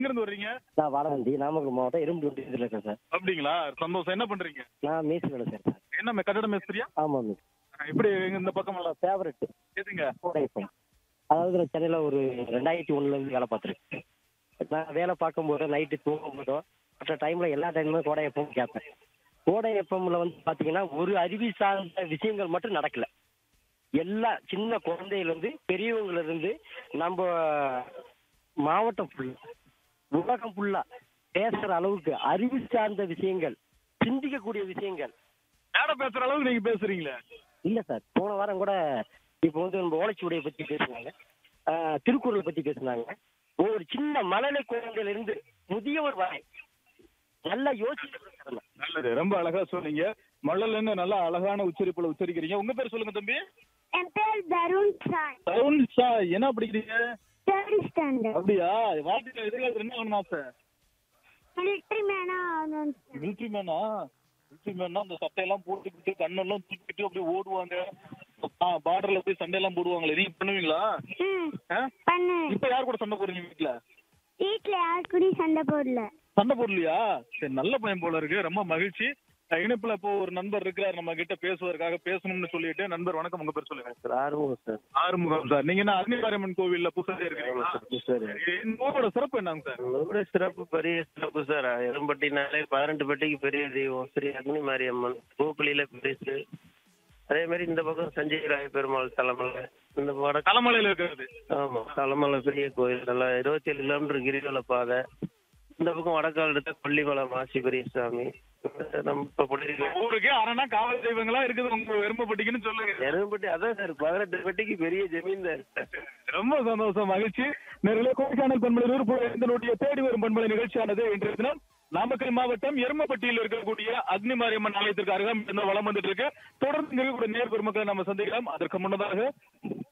எங்க இருந்து வர்றீங்க நான் வாழவந்தி நாமக்கல் மாவட்டம் எறும்பு இதில் இருக்கேன் சார் அப்படிங்களா சந்தோஷம் என்ன பண்றீங்க நான் மேசி வேலை சார் சார் என்ன மே- கட்டட மேஸ்திரியா ஆமாம் மிஸ் இப்படி எங்க இந்த பக்கம் எல்லாம் ஃபேவரட் எதுங்க கோடைப்பம் அதாவது நான் சென்னையில் ஒரு ரெண்டாயிரத்தி ஒன்றுலேருந்து வேலை பார்த்துருக்கேன் நான் வேலை பார்க்கும்போது நைட்டு தூங்கும் போதோ மற்ற டைமில் எல்லா டைமுமே கோடை எப்பவும் கேட்பேன் கோடை எப்பம்ல வந்து பார்த்தீங்கன்னா ஒரு அறிவி சார்ந்த விஷயங்கள் மட்டும் நடக்கல எல்லா சின்ன குழந்தையிலேருந்து பெரியவங்கலேருந்து நம்ம மாவட்டம் ஃபுல்லா உலகம் ஃபுல்லா பேசுகிற அளவுக்கு அறிவு சார்ந்த விஷயங்கள் சிந்திக்கக்கூடிய விஷயங்கள் மேடம் பேசுற அளவுக்கு நீங்க பேசுறீங்களே இல்ல சார் போன வாரம் கூட இப்போ வந்து நம்ம ஓலைச்சுவடியை பத்தி பேசுனாங்க ஆஹ், திருக்குறள் பத்தி பேசுனாங்க ஒரு சின்ன மழலை குழந்தையில இருந்து முதியவர் வரை நல்லா யோசிச்சு பேசுறாங்க. நல்லது ரொம்ப அழகா சொன்னீங்க மழலைன்னு நல்லா அழகான உச்சரிப்புல உச்சரிக்கிறீங்க உங்க பேர் சொல்லுங்க தம்பி என் பேர் தருண் சாய் தருண் ஷா என்ன படிக்கிறீங்க தேர்ட் ஸ்டாண்டர்ட் அப்படியா வாழ்க்கையில எதிர்காலத்துல என்ன ஆகணும் ஆசை மிலிட்டரி மேனா ஆகணும் மிலிட்ரி மேனா மிலிட்ரி மேனா அந்த சட்டையெல்லாம் போட்டுக்கிட்டு கண்ணெல்லாம் தூக்கிட்டு அப்படியே ஓடுவாங்க பார்டர்ல போய் சண்டையெல்லாம் போடுவாங்களே நீங்க பண்ணுவீங்களா ம் ஆ? பண்ணு இப்ப யார் கூட சண்டை போடுறீங்க வீட்டுல வீட்ல யார் கூடயும் சண்டை போடல சண்டை போடலையா சரி நல்ல பையன் போல இருக்கு ரொம்ப மகிழ்ச்சி அஹ் இணைப்புல இப்போ ஒரு நண்பர் இருக்கிறார் நம்ம கிட்ட பேசுவதற்காக பேசணும்னு சொல்லிட்டு நண்பர் வணக்கம் உங்க பேர் சொல்லுங்க சார் ஆர்வம் சார் ஆறுமுகம் சார் நீங்க என்ன அக்னிகாரியம்மன் கோவில்ல புதுசாக இருக்கிறீங்களா சார் இந்த ஊரோட சிறப்பு என்னங்க சார் உங்களோட சிறப்பு பெரிய சிறப்பு சார் எரும்பட்டினாலே பதினெட்டு பட்டிக்கு பெரிய தெய்வம் ஸ்ரீ அக்னி மாரியம்மன் பூக்குழியில பெருசு அதே மாதிரி இந்த பக்கம் சஞ்சய் ராய பெருமாள் தலைமலை இந்த பக்கம் தலைமலையில இருக்கிறது ஆமா தலைமலை பெரிய கோயில் நல்லா இருபத்தி ஏழு கிலோமீட்டர் கிரிவல பாதை இந்த பக்கம் வடக்கால் எடுத்த கொல்லிமலை மாசி பெரியசாமி நம்ம இப்ப பண்ணிருக்கோம் ஊருக்கு அரணா காவல் தெய்வங்களா இருக்குது உங்க எருமப்பட்டிக்குன்னு சொல்லுங்க எரும்பட்டி அதான் சார் பதினெட்டு பட்டிக்கு பெரிய ஜமீன்தார் ரொம்ப சந்தோஷம் மகிழ்ச்சி நேரிலே கொடைக்கானல் பண்பலை நூறு இதனுடைய தேடி வரும் பண்பலை நிகழ்ச்சியானது இன்றைய தினம் நாமக்கல் மாவட்டம் எருமப்பட்டியில் இருக்கக்கூடிய அக்னி மாரியம்மன் ஆலயத்திற்கு அருகாம் வளம் வந்துட்டு இருக்கு தொடர்ந்து இங்க இருக்கக்கூடிய நேர் பெருமக்களை நம்ம சந்திக்கலாம் அதற்கு முன்னதாக